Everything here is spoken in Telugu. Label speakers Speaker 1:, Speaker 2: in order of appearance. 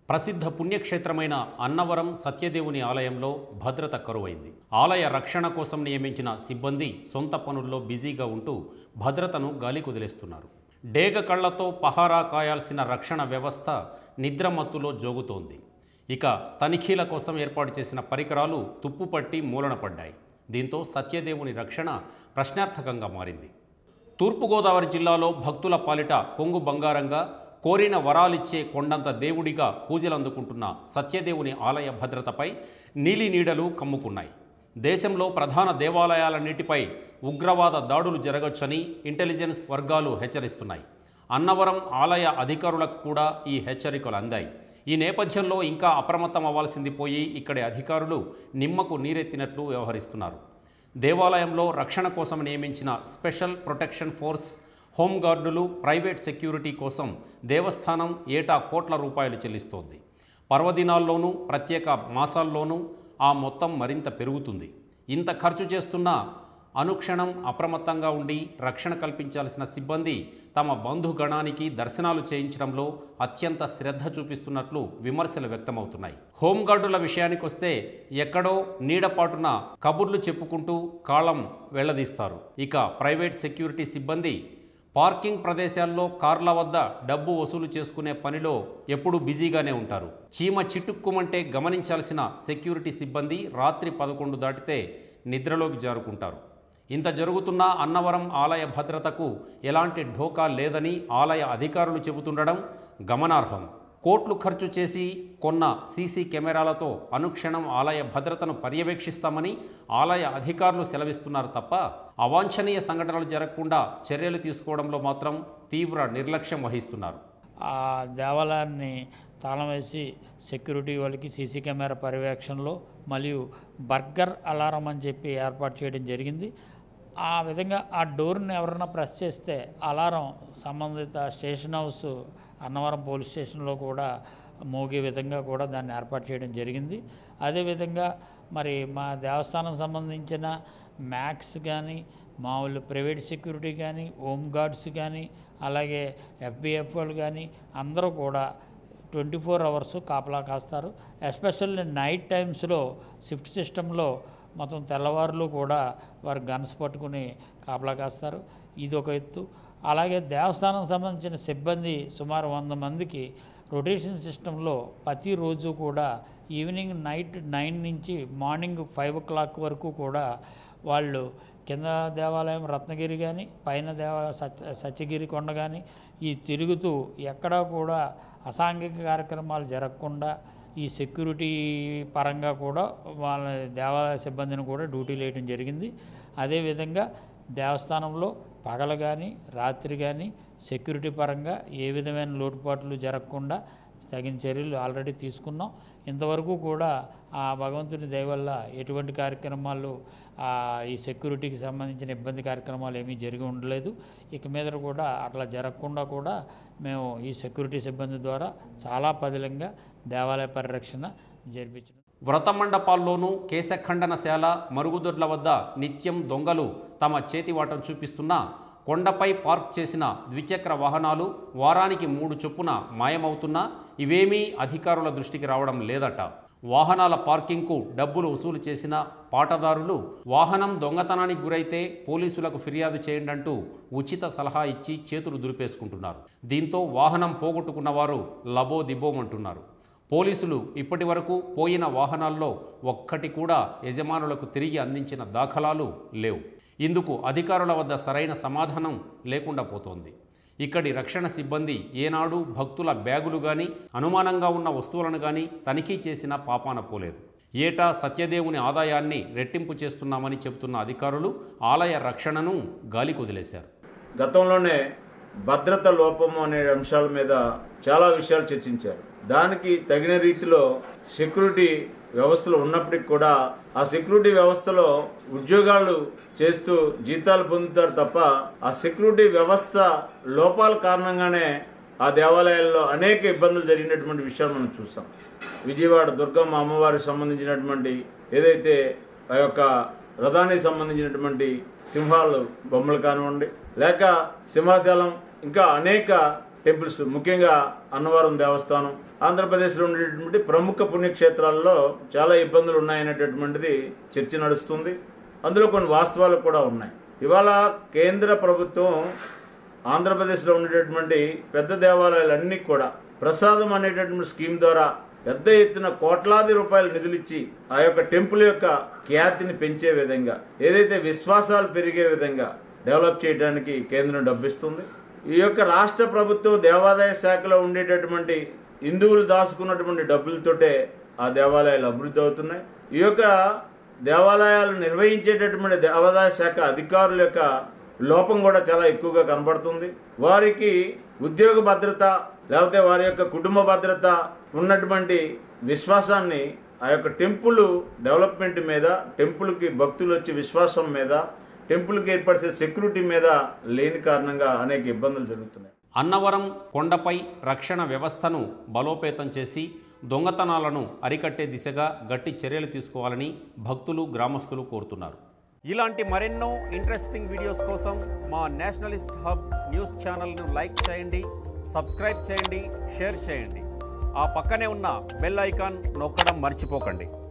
Speaker 1: ప్రసిద్ధ పుణ్యక్షేత్రమైన అన్నవరం సత్యదేవుని ఆలయంలో భద్రత కరువైంది ఆలయ రక్షణ కోసం నియమించిన సిబ్బంది సొంత పనుల్లో బిజీగా ఉంటూ భద్రతను గాలి కుదిలేస్తున్నారు డేగ కళ్లతో పహారా కాయాల్సిన రక్షణ వ్యవస్థ నిద్రమత్తులో జోగుతోంది ఇక తనిఖీల కోసం ఏర్పాటు చేసిన పరికరాలు తుప్పుపట్టి మూలన పడ్డాయి దీంతో సత్యదేవుని రక్షణ ప్రశ్నార్థకంగా మారింది తూర్పుగోదావరి జిల్లాలో భక్తుల పాలిట కొంగు బంగారంగా కోరిన వరాలిచ్చే కొండంత దేవుడిగా పూజలందుకుంటున్న సత్యదేవుని ఆలయ భద్రతపై నీలి నీడలు కమ్ముకున్నాయి దేశంలో ప్రధాన దేవాలయాలన్నిటిపై ఉగ్రవాద దాడులు జరగొచ్చని ఇంటెలిజెన్స్ వర్గాలు హెచ్చరిస్తున్నాయి అన్నవరం ఆలయ అధికారులకు కూడా ఈ హెచ్చరికలు అందాయి ఈ నేపథ్యంలో ఇంకా అప్రమత్తం అవ్వాల్సింది పోయి ఇక్కడి అధికారులు నిమ్మకు నీరెత్తినట్లు వ్యవహరిస్తున్నారు దేవాలయంలో రక్షణ కోసం నియమించిన స్పెషల్ ప్రొటెక్షన్ ఫోర్స్ హోంగార్డులు ప్రైవేట్ సెక్యూరిటీ కోసం దేవస్థానం ఏటా కోట్ల రూపాయలు చెల్లిస్తోంది పర్వదినాల్లోనూ ప్రత్యేక మాసాల్లోనూ ఆ మొత్తం మరింత పెరుగుతుంది ఇంత ఖర్చు చేస్తున్న అనుక్షణం అప్రమత్తంగా ఉండి రక్షణ కల్పించాల్సిన సిబ్బంది తమ బంధుగణానికి దర్శనాలు చేయించడంలో అత్యంత శ్రద్ధ చూపిస్తున్నట్లు విమర్శలు వ్యక్తమవుతున్నాయి హోంగార్డుల విషయానికొస్తే ఎక్కడో నీడపాటున కబుర్లు చెప్పుకుంటూ కాలం వెళ్లదీస్తారు ఇక ప్రైవేట్ సెక్యూరిటీ సిబ్బంది పార్కింగ్ ప్రదేశాల్లో కార్ల వద్ద డబ్బు వసూలు చేసుకునే పనిలో ఎప్పుడూ బిజీగానే ఉంటారు చీమ చిటుక్కుమంటే గమనించాల్సిన సెక్యూరిటీ సిబ్బంది రాత్రి పదకొండు దాటితే నిద్రలోకి జారుకుంటారు ఇంత జరుగుతున్న అన్నవరం ఆలయ భద్రతకు ఎలాంటి ఢోకా లేదని ఆలయ అధికారులు చెబుతుండడం గమనార్హం కోట్లు ఖర్చు చేసి కొన్న సీసీ కెమెరాలతో అనుక్షణం ఆలయ భద్రతను పర్యవేక్షిస్తామని ఆలయ అధికారులు సెలవిస్తున్నారు తప్ప అవాంఛనీయ సంఘటనలు జరగకుండా చర్యలు తీసుకోవడంలో మాత్రం తీవ్ర నిర్లక్ష్యం వహిస్తున్నారు
Speaker 2: ఆ దేవాలయాన్ని తాళం వేసి సెక్యూరిటీ వాళ్ళకి సీసీ కెమెరా పర్యవేక్షణలో మరియు బర్గర్ అలారం అని చెప్పి ఏర్పాటు చేయడం జరిగింది ఆ విధంగా ఆ డోర్ని ఎవరైనా ప్రెస్ చేస్తే అలారం సంబంధిత స్టేషన్ హౌస్ అన్నవరం పోలీస్ స్టేషన్లో కూడా మోగే విధంగా కూడా దాన్ని ఏర్పాటు చేయడం జరిగింది అదేవిధంగా మరి మా దేవస్థానం సంబంధించిన మ్యాక్స్ కానీ మామూలు ప్రైవేట్ సెక్యూరిటీ కానీ హోమ్ గార్డ్స్ కానీ అలాగే ఎఫ్బిఎఫ్ వాళ్ళు కానీ అందరూ కూడా ట్వంటీ ఫోర్ అవర్స్ కాపలా కాస్తారు ఎస్పెషల్లీ నైట్ టైమ్స్లో షిఫ్ట్ సిస్టంలో మొత్తం తెల్లవారులు కూడా వారు గన్స్ పట్టుకుని కాపలా కాస్తారు ఇది ఒక ఎత్తు అలాగే దేవస్థానం సంబంధించిన సిబ్బంది సుమారు వంద మందికి రొటేషన్ సిస్టంలో ప్రతిరోజు కూడా ఈవినింగ్ నైట్ నైన్ నుంచి మార్నింగ్ ఫైవ్ ఓ క్లాక్ వరకు కూడా వాళ్ళు కింద దేవాలయం రత్నగిరి కానీ పైన దేవ సత్య సత్యగిరి కొండ కానీ ఈ తిరుగుతూ ఎక్కడా కూడా అసాంఘిక కార్యక్రమాలు జరగకుండా ఈ సెక్యూరిటీ పరంగా కూడా వాళ్ళ దేవాలయ సిబ్బందిని కూడా డ్యూటీలు వేయడం జరిగింది అదేవిధంగా దేవస్థానంలో పగలు కానీ రాత్రి కానీ సెక్యూరిటీ పరంగా ఏ విధమైన లోటుపాట్లు జరగకుండా తగిన చర్యలు ఆల్రెడీ తీసుకున్నాం ఇంతవరకు కూడా ఆ భగవంతుని దయ వల్ల ఎటువంటి కార్యక్రమాలు ఆ, ఈ సెక్యూరిటీకి సంబంధించిన ఇబ్బంది కార్యక్రమాలు ఏమీ జరిగి ఉండలేదు ఇక మీద కూడా అట్లా జరగకుండా కూడా మేము ఈ సెక్యూరిటీ సిబ్బంది ద్వారా చాలా పదిలంగా దేవాలయ పరిరక్షణ జరిపించడం
Speaker 1: వ్రత మండపాల్లోనూ కేశఖండనశాల మరుగుదొడ్ల వద్ద నిత్యం దొంగలు తమ చేతివాటం చూపిస్తున్నా కొండపై పార్క్ చేసిన ద్విచక్ర వాహనాలు వారానికి మూడు చొప్పున మాయమవుతున్నా ఇవేమీ అధికారుల దృష్టికి రావడం లేదట వాహనాల పార్కింగ్కు డబ్బులు వసూలు చేసిన పాటదారులు వాహనం దొంగతనానికి గురైతే పోలీసులకు ఫిర్యాదు చేయండంటూ ఉచిత సలహా ఇచ్చి చేతులు దులిపేసుకుంటున్నారు దీంతో వాహనం పోగొట్టుకున్న వారు లబోదిబోమంటున్నారు పోలీసులు ఇప్పటి వరకు పోయిన వాహనాల్లో ఒక్కటి కూడా యజమానులకు తిరిగి అందించిన దాఖలాలు లేవు ఇందుకు అధికారుల వద్ద సరైన సమాధానం లేకుండా పోతోంది ఇక్కడి రక్షణ సిబ్బంది ఏనాడు భక్తుల బ్యాగులు కానీ అనుమానంగా ఉన్న వస్తువులను కానీ తనిఖీ చేసిన పాపాన పోలేదు ఏటా సత్యదేవుని ఆదాయాన్ని రెట్టింపు చేస్తున్నామని చెబుతున్న అధికారులు ఆలయ రక్షణను గాలి కుదిలేశారు
Speaker 3: గతంలోనే భద్రత లోపము అనే అంశాల మీద చాలా విషయాలు చర్చించారు దానికి తగిన రీతిలో సెక్యూరిటీ వ్యవస్థలు ఉన్నప్పటికీ కూడా ఆ సెక్యూరిటీ వ్యవస్థలో ఉద్యోగాలు చేస్తూ జీతాలు పొందుతారు తప్ప ఆ సెక్యూరిటీ వ్యవస్థ లోపాల కారణంగానే ఆ దేవాలయాల్లో అనేక ఇబ్బందులు జరిగినటువంటి విషయాలు మనం చూసాం విజయవాడ దుర్గమ్మ అమ్మవారికి సంబంధించినటువంటి ఏదైతే ఆ యొక్క రథానికి సంబంధించినటువంటి సింహాలు బొమ్మలు కానివ్వండి లేక సింహాచలం ఇంకా అనేక టెంపుల్స్ ముఖ్యంగా అన్నవరం దేవస్థానం ఆంధ్రప్రదేశ్లో ఉండేటటువంటి ప్రముఖ పుణ్యక్షేత్రాల్లో చాలా ఇబ్బందులు ఉన్నాయనేటటువంటిది చర్చ నడుస్తుంది అందులో కొన్ని వాస్తవాలు కూడా ఉన్నాయి ఇవాళ కేంద్ర ప్రభుత్వం ఆంధ్రప్రదేశ్లో ఉండేటటువంటి పెద్ద దేవాలయాలన్నీ కూడా ప్రసాదం అనేటటువంటి స్కీమ్ ద్వారా పెద్ద ఎత్తున కోట్లాది రూపాయల నిధులిచ్చి ఆ యొక్క టెంపుల్ యొక్క ఖ్యాతిని పెంచే విధంగా ఏదైతే విశ్వాసాలు పెరిగే విధంగా డెవలప్ చేయడానికి కేంద్రం డబ్బిస్తుంది ఈ యొక్క రాష్ట్ర ప్రభుత్వం దేవాదాయ శాఖలో ఉండేటటువంటి హిందువులు దాచుకున్నటువంటి డబ్బులతోటే ఆ దేవాలయాలు అభివృద్ధి అవుతున్నాయి ఈ యొక్క దేవాలయాలు నిర్వహించేటటువంటి దేవాదాయ శాఖ అధికారుల యొక్క లోపం కూడా చాలా ఎక్కువగా కనబడుతుంది వారికి ఉద్యోగ భద్రత లేకపోతే వారి యొక్క కుటుంబ భద్రత ఉన్నటువంటి విశ్వాసాన్ని ఆ యొక్క టెంపుల్ డెవలప్మెంట్ మీద టెంపుల్కి భక్తులు వచ్చే విశ్వాసం మీద టెంపుల్కి ఏర్పరిచే సెక్యూరిటీ మీద లేని కారణంగా అనేక ఇబ్బందులు జరుగుతున్నాయి
Speaker 1: అన్నవరం కొండపై రక్షణ వ్యవస్థను బలోపేతం చేసి దొంగతనాలను అరికట్టే దిశగా గట్టి చర్యలు తీసుకోవాలని భక్తులు గ్రామస్తులు కోరుతున్నారు ఇలాంటి మరెన్నో ఇంట్రెస్టింగ్ వీడియోస్ కోసం మా నేషనలిస్ట్ హబ్ న్యూస్ ఛానల్ను లైక్ చేయండి సబ్స్క్రైబ్ చేయండి షేర్ చేయండి ఆ పక్కనే ఉన్న బెల్ ఐకాన్ నొక్కడం మర్చిపోకండి